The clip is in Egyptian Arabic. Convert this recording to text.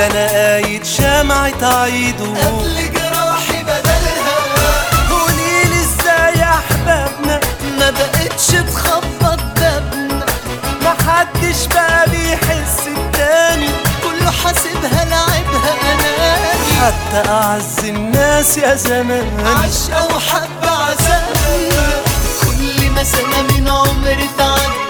ولا انا قايد شمعة عيده قبل جراحي بدلها قوليلي ازاي يا احبابنا ما بقتش تخبط بابنا محدش بقى بيحس التاني كله حاسبها لعبها اناني حتى اعز الناس يا زمان عشقة وحب عذاب كل ما سنة من عمري تعدي